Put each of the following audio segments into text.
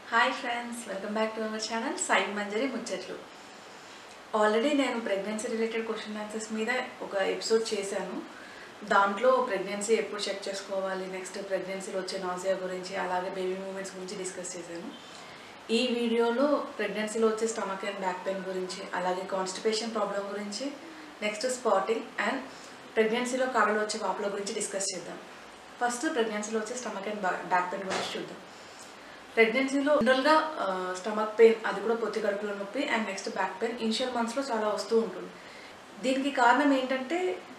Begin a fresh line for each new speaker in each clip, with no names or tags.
hi friends welcome back to our channel Sai Manjari ముచ్చట్లు already నేను pregnancy related question answers మీద ఒక ఎపిసోడ్ చేశాను దాంట్లో ప్రెగ్నెన్సీ ఎప్పుడు చెక్ చేసుకోవాలి నెక్స్ట్ ప్రెగ్నెన్సీలో వచ్చే నాజియా గురించి అలాగే బేబీ మూమెంట్స్ గురించి డిస్కస్ చేశాను ఈ వీడియోలో ప్రెగ్నెన్సీలో వచ్చే స్టమక్ అండ్ బ్యాక్ పెయిన్ గురించి అలాగే కాన్స్టిపేషన్ ప్రాబ్లం గురించి నెక్స్ట్ స్పాటింగ్ అండ్ ప్రెగ్నెన్సీలో కాళ్ళలో వచ్చే వాపుల గురించి డిస్కస్ చేద్దాం ఫస్ట్ ప్రెగ్నెన్సీలో వచ్చే స్టమక్ అండ్ బ్యాక్ పెయిన్ గురించి చూద్దాం ప్రెగ్నెన్సీలో జనరల్గా స్టమక్ పెయిన్ అది కూడా పొత్తి కడుపులో నొప్పి and next back pain initial మంత్స్లో చాలా వస్తూ ఉంటుంది దీనికి కారణం ఏంటంటే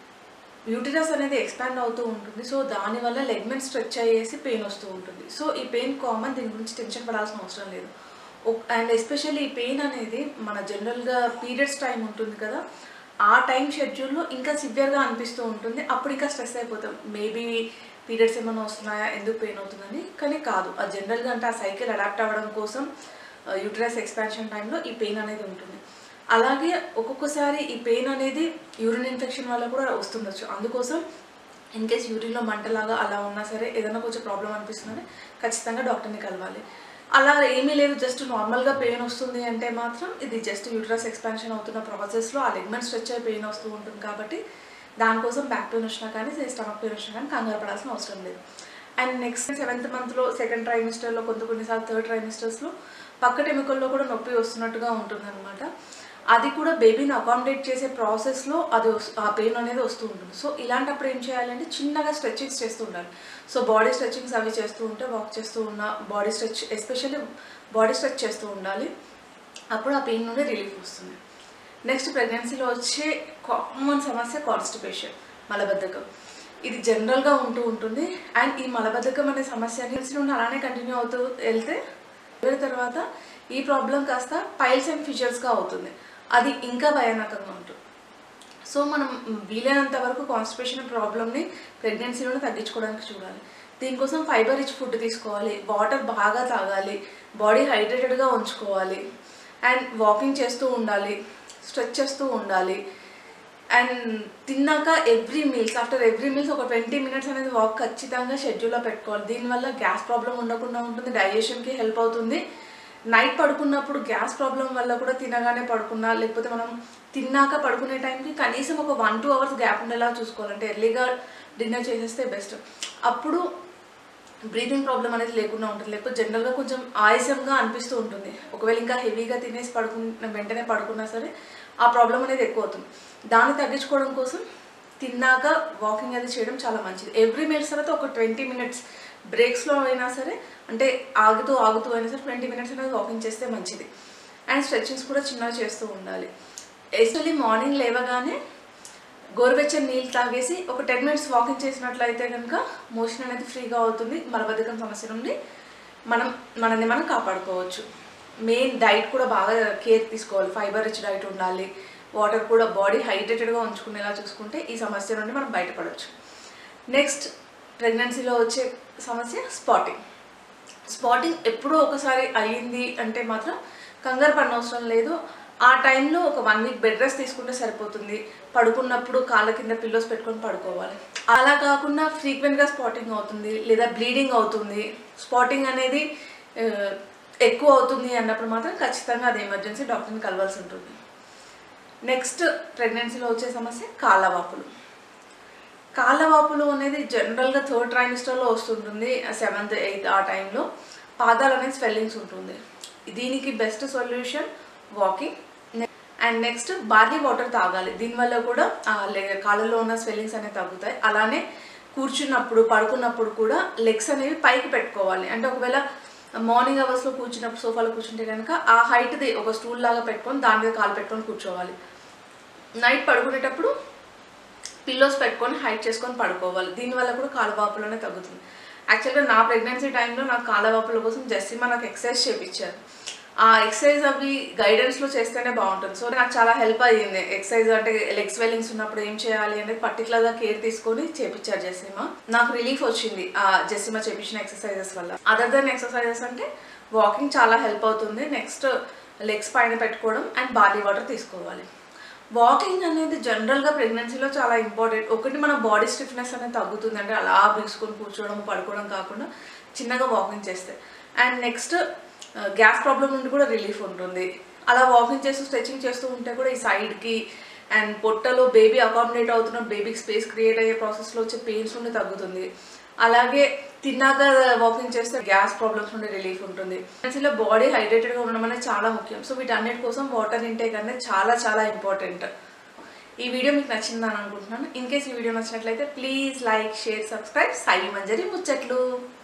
యూటిరస్ అనేది ఎక్స్పాండ్ అవుతూ ఉంటుంది సో దానివల్ల లెగ్మెంట్ స్ట్రెచ్ అయ్యేసి పెయిన్ వస్తూ ఉంటుంది సో ఈ పెయిన్ కామన్ దీని గురించి టెన్షన్ పడాల్సిన అవసరం లేదు అండ్ ఎస్పెషల్లీ ఈ పెయిన్ అనేది మన జనరల్గా పీరియడ్స్ టైం ఉంటుంది కదా ఆ టైం షెడ్యూల్లో ఇంకా సివియర్గా అనిపిస్తూ ఉంటుంది అప్పుడు ఇంకా స్ట్రెస్ అయిపోతాం మేబీ పీరియడ్స్ ఏమైనా వస్తున్నాయా ఎందుకు పెయిన్ అవుతుందని కానీ కాదు అది జనరల్గా అంటే ఆ సైకిల్ అడాప్ట్ అవ్వడం కోసం యూటరస్ ఎక్స్పాన్షన్ టైంలో ఈ పెయిన్ అనేది ఉంటుంది అలాగే ఒక్కొక్కసారి ఈ పెయిన్ అనేది యూరిన్ ఇన్ఫెక్షన్ వల్ల కూడా వస్తుండొచ్చు అందుకోసం ఇన్ కేస్ యూరిన్లో మంటలాగా అలా ఉన్నా సరే ఏదైనా కొంచెం ప్రాబ్లం అనిపిస్తుందని ఖచ్చితంగా డాక్టర్ని కలవాలి అలా ఏమీ లేదు జస్ట్ నార్మల్గా పెయిన్ వస్తుంది అంటే మాత్రం ఇది జస్ట్ యూటరస్ ఎక్స్పాన్షన్ అవుతున్న ప్రాసెస్లో ఆ లెగ్మెంట్ స్ట్రెచ్ అయ్యి పెయిన్ వస్తూ ఉంటుంది కాబట్టి దానికోసం బ్యాక్ పెయిన్ వచ్చినా కానీ స్టమక్ పెయిన్ వచ్చినా కానీ కంగారు పడాల్సిన అవసరం లేదు అండ్ నెక్స్ట్ సెవెంత్ మంత్లో సెకండ్ ట్రైమిస్టర్లో కొంత కొన్నిసార్లు థర్డ్ ట్రైమిస్టర్స్లో పక్క ఎముకల్లో కూడా నొప్పి వస్తున్నట్టుగా ఉంటుందన్నమాట అది కూడా బేబీని అకామిడేట్ చేసే ప్రాసెస్లో అది వస్- ఆ పెయిన్ అనేది వస్తూ ఉంటుంది సో ఇలాంటప్పుడు ఏం చేయాలంటే చిన్నగా స్ట్రెచ్చింగ్స్ చేస్తూ ఉండాలి సో బాడీ స్ట్రెచ్చింగ్స్ అవి చేస్తూ ఉంటే వాక్ చేస్తూ ఉన్న body stretch especially body stretch చేస్తూ ఉండాలి అప్పుడు ఆ పెయిన్ నుండి రిలీఫ్ వస్తుంది నెక్స్ట్ ప్రెగ్నెన్సీలో వచ్చే కామన్ సమస్య కాన్స్టిపేషన్ మలబద్ధకం ఇది జనరల్గా ఉంటూ ఉంటుంది అండ్ ఈ మలబద్ధకం అనే సమస్య నుంచి నుండి అలానే కంటిన్యూ అవుతూ వెళ్తే వెళ్ళిన తర్వాత ఈ ప్రాబ్లం కాస్త పైల్స్ అండ్ ఫిషర్స్గా అవుతుంది అది ఇంకా భయానకంగా ఉంటుంది సో మనం వీలైనంత వరకు కాన్స్టిపేషన్ ప్రాబ్లమ్ని ప్రెగ్నెన్సీలోనే తగ్గించుకోవడానికి చూడాలి దీనికోసం ఫైబర్ రిచ్ ఫుడ్ తీసుకోవాలి వాటర్ బాగా తాగాలి బాడీ హైడ్రేటెడ్గా ఉంచుకోవాలి అండ్ వాకింగ్ చేస్తూ ఉండాలి స్ట్రెచ్ చేస్తూ ఉండాలి అండ్ తిన్నాక every meals after every meals ఒక ట్వంటీ మినిట్స్ అనేది వాక్ ఖచ్చితంగా షెడ్యూల్లో పెట్టుకోవాలి దీనివల్ల గ్యాస్ ప్రాబ్లం ఉండకుండా ఉంటుంది డైజెషన్కి హెల్ప్ అవుతుంది నైట్ పడుకున్నప్పుడు గ్యాస్ ప్రాబ్లం వల్ల కూడా తినగానే పడుకున్నా లేకపోతే మనం తిన్నాక పడుకునే టైంకి కనీసం ఒక వన్ టూ అవర్స్ గ్యాప్ ఉండేలా చూసుకోవాలంటే ఎర్లీగా డిన్నర్ చేసేస్తే బెస్ట్ అప్పుడు బ్రీతింగ్ ప్రాబ్లం అనేది లేకుండా ఉంటుంది లేకపోతే జనరల్గా కొంచెం ఆయాసంగా అనిపిస్తూ ఉంటుంది ఒకవేళ ఇంకా హెవీగా తినేసి పడుకున్న వెంటనే పడుకున్నా సరే ఆ ప్రాబ్లం అనేది ఎక్కువ అవుతుంది దాన్ని తగ్గించుకోవడం కోసం తిన్నాక వాకింగ్ అది చేయడం చాలా మంచిది ఎవ్రీ మినిట్స్ తర్వాత ఒక ట్వంటీ మినిట్స్ బ్రేక్స్లో అయినా సరే అంటే ఆగుతూ ఆగుతూ అయినా సరే ట్వంటీ మినిట్స్ అనేది వాకింగ్ చేస్తే మంచిది అండ్ స్ట్రెచ్చింగ్స్ కూడా చిన్నగా చేస్తూ ఉండాలి ఎస్పెషల్లీ మార్నింగ్ లేవగానే గోరువెచ్చని నీళ్ళు తాగేసి ఒక టెన్ మినిట్స్ వాకింగ్ చేసినట్లయితే కనుక మోషన్ అనేది ఫ్రీగా అవుతుంది మలబద్ధకం సమస్య నుండి మనం మనల్ని మనం కాపాడుకోవచ్చు మెయిన్ డైట్ కూడా బాగా కేర్ తీసుకోవాలి ఫైబర్ రిచ్ డైట్ ఉండాలి వాటర్ కూడా బాడీ హైడ్రేటెడ్గా ఉంచుకునేలా చూసుకుంటే ఈ సమస్య నుండి మనం బయటపడవచ్చు నెక్స్ట్ ప్రెగ్నెన్సీలో వచ్చే సమస్య స్పాటింగ్ స్పాటింగ్ ఎప్పుడో ఒకసారి అయ్యింది అంటే మాత్రం కంగారు పడనవసరం లేదు ఆ టైంలో ఒక వన్ వీక్ బెడ్ రెస్ట్ తీసుకుంటే సరిపోతుంది పడుకున్నప్పుడు కాళ్ళ కింద పిల్లోస్ పెట్టుకొని పడుకోవాలి అలా కాకుండా ఫ్రీక్వెంట్గా స్పాటింగ్ అవుతుంది లేదా బ్లీడింగ్ అవుతుంది స్పాటింగ్ అనేది ఆ, ఎక్కువ అవుతుంది అన్నప్పుడు మాత్రం ఖచ్చితంగా అది ఎమర్జెన్సీ డాక్టర్ని కలవాల్సి ఉంటుంది నెక్స్ట్ ప్రెగ్నెన్సీలో వచ్చే సమస్య కాళ్ళవాపులు కాళ్ళవాపులు అనేది జనరల్గా థర్డ్ ట్రైమిస్టర్లో వస్తుంటుంది సెవెంత్ ఎయిత్ ఆ టైంలో పాదాలు అనేది స్వెల్లింగ్స్ ఉంటుంది దీనికి best solution walking and next barley water తాగాలి దీనివల్ల కూడా ఆ, లే- కాళ్ళలో ఉన్న స్వెల్లింగ్స్ అనేవి తగ్గుతాయి అలానే కూర్చున్నప్పుడు పడుకున్నప్పుడు కూడా లెగ్స్ అనేవి పైకి పెట్టుకోవాలి అంటే ఒకవేళ మార్నింగ్ అవర్స్లో కూర్చున్నప్పుడు సోఫాలో కూర్చుంటే కనుక ఆ హైట్ది ఒక స్టూల్ లాగా పెట్టుకొని దాని మీద కాలు పెట్టుకొని కూర్చోవాలి నైట్ పడుకునేటప్పుడు పిల్లోస్ పెట్టుకొని హైట్ చేసుకొని పడుకోవాలి దీనివల్ల కూడా కాళ్ళవాపులు అనేది తగ్గుతుంది యాక్చువల్గా నా ప్రెగ్నెన్సీ టైంలో నాకు కాళ్ళవాపుల కోసం జస్సిమా నాకు ఎక్సర్సైజ్ చేయించారు ఆ ఎక్సర్సైజ్ అవి గైడెన్స్లో చేస్తేనే బాగుంటుంది సో నాకు చాలా హెల్ప్ అయ్యింది ఎక్సర్సైజ్ అంటే లెగ్ స్వెల్లింగ్స్ ఉన్నప్పుడు ఏం చేయాలి అనేది పర్టికులర్గా కేర్ తీసుకొని చేపించారు జెస్సిమా నాకు రిలీఫ్ వచ్చింది ఆ జెస్సిమా చేపించిన ఎక్సర్సైజెస్ వల్ల అదర్ దెన్ ఎక్సర్సైజెస్ అంటే వాకింగ్ చాలా హెల్ప్ అవుతుంది నెక్స్ట్ లెగ్స్ పైన పెట్టుకోవడం అండ్ బాడీ వాటర్ తీసుకోవాలి వాకింగ్ అనేది జనరల్గా ప్రెగ్నెన్సీలో చాలా ఇంపార్టెంట్ ఒకటి మన బాడీ స్టిఫ్నెస్ అనేది తగ్గుతుంది అంటే అలా బిగుసుకొని కూర్చోవడం పడుకోవడం కాకుండా చిన్నగా వాకింగ్ చేస్తే అండ్ నెక్స్ట్ గ్యాస్ ప్రాబ్లం నుండి కూడా రిలీఫ్ ఉంటుంది అలా వాకింగ్ చేస్తూ స్ట్రెచింగ్ చేస్తూ ఉంటే కూడా ఈ సైడ్కి అండ్ పొట్టలో బేబీ అకామిడేట్ అవుతున్న బేబీకి స్పేస్ క్రియేట్ అయ్యే ప్రాసెస్లో వచ్చే పెయిన్స్ నుండి తగ్గుతుంది అలాగే తిన్నాక వాకింగ్ చేస్తే గ్యాస్ ప్రాబ్లమ్స్ నుండి రిలీఫ్ ఉంటుంది ఇలా బాడీ హైడ్రేటెడ్గా ఉండడం అనేది చాలా ముఖ్యం సో వీటన్నిటి కోసం వాటర్ ఇంటేక్ అనేది చాలా చాలా ఇంపార్టెంట్ ఈ వీడియో మీకు నచ్చిందని అనుకుంటున్నాను ఇన్ కేస్ ఈ వీడియో నచ్చినట్లయితే please like share subscribe Sai Manjari ముచ్చట్లు